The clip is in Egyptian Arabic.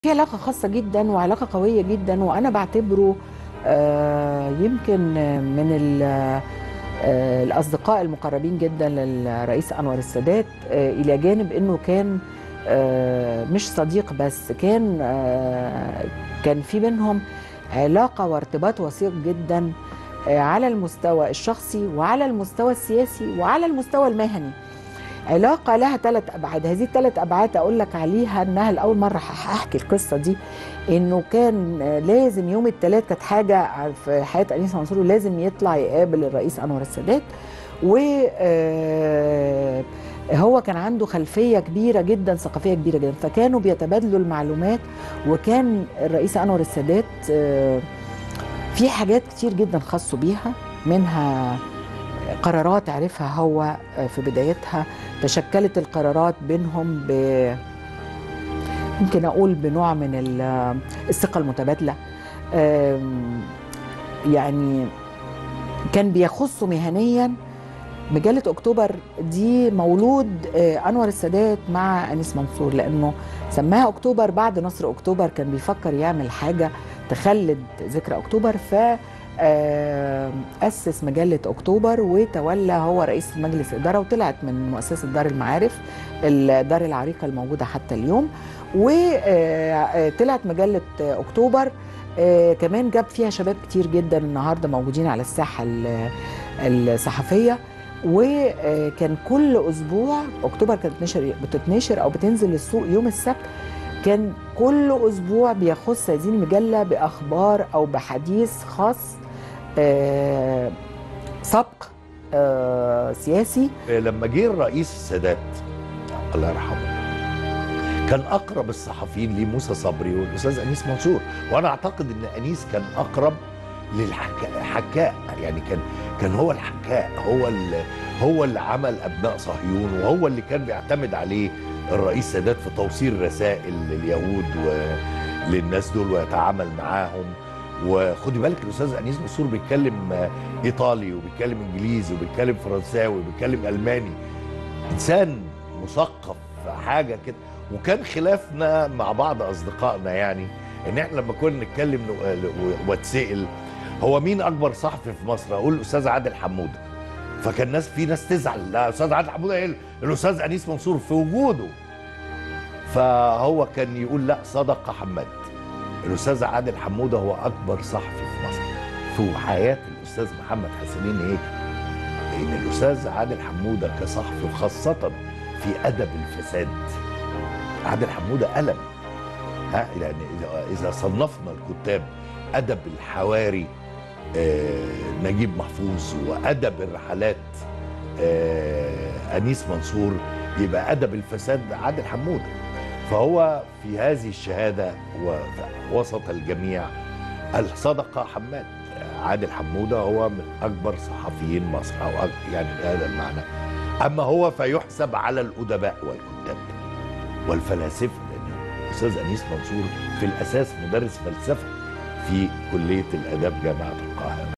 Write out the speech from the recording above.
في علاقة خاصة جدا وعلاقة قوية جدا وأنا بعتبره آه، يمكن من ال- آه، الأصدقاء المقربين جدا للرئيس أنور السادات آه، إلى جانب أنه كان آه، مش صديق بس كان آه، كان في بينهم علاقة وارتباط وثيق جدا آه، على المستوى الشخصي وعلى المستوى السياسي وعلى المستوى المهني علاقة لها ثلاث أبعاد هذه الثلاث أبعاد أقول لك عليها أنها لأول مرة هحكي القصة دي إنه كان لازم يوم الثلاث كانت حاجة في حياة أنيس منصور لازم يطلع يقابل الرئيس أنور السادات و آه، هو كان عنده خلفية كبيرة جدا ثقافية كبيرة جدا فكانوا بيتبادلوا المعلومات وكان الرئيس أنور السادات آه، في حاجات كتير جدا خاصوا بيها منها قرارات عرفها هو في بدايتها تشكلت القرارات بينهم ب يمكن اقول بنوع من ال- الثقه المتبادله أم، يعني كان بيخصه مهنيا مجله اكتوبر دي مولود آه، انور السادات مع انيس منصور لانه سماها اكتوبر بعد نصر اكتوبر كان بيفكر يعمل حاجه تخلد ذكرى اكتوبر ف آه، أسس مجلة أكتوبر وتولى هو رئيس مجلس إدارة وطلعت من مؤسسة دار المعارف الدار العريقة الموجودة حتى اليوم وطلعت مجلة أكتوبر آه، كمان جاب فيها شباب كتير جدا النهاردة موجودين على الساحة ال- الصحفية وكان كل أسبوع أكتوبر كانت بتنشر بتتنشر أو بتنزل السوق يوم السبت كان كل أسبوع بيخص هذه المجلة بأخبار أو بحديث خاص آه، سبق آه، سياسي لما جه الرئيس السادات الله يرحمه كان اقرب الصحفيين ليه موسى صبري والاستاذ انيس منصور وانا اعتقد ان انيس كان اقرب للحكاء يعني كان كان هو الحكاء هو اللي هو اللي عمل ابناء صهيون وهو اللي كان بيعتمد عليه الرئيس السادات في توصيل رسائل لليهود وللناس دول ويتعامل معاهم وخدي بالك الاستاذ انيس منصور بيتكلم آه، ايطالي وبيتكلم انجليزي وبيتكلم فرنساوي وبيتكلم الماني انسان مثقف حاجه كده وكان خلافنا مع بعض اصدقائنا يعني ان احنا لما كنا نتكلم ن- واتسال هو مين اكبر صحفي في مصر اقول الاستاذ عادل حموده فكان ناس في ناس تزعل لا الاستاذ عادل حموده ايه الاستاذ انيس منصور في وجوده فهو كان يقول لا صدق حماد الاستاذ عادل حموده هو اكبر صحفي في مصر في حياه الاستاذ محمد حسنين هيك لان الاستاذ عادل حموده كصحفي وخاصه في ادب الفساد عادل حموده قلم ها يعني إذا- اذا صنفنا الكتاب ادب الحواري آه نجيب محفوظ وادب الرحلات آه انيس منصور يبقى ادب الفساد عادل حموده فهو في هذه الشهاده ووسط الجميع الصدقه حماد عادل حموده هو من اكبر صحفيين مصر او أك- يعني بهذا المعنى اما هو فيحسب على الادباء والكتاب والفلاسفه لان الاستاذ انيس منصور في الاساس مدرس فلسفه في كليه الاداب جامعه القاهره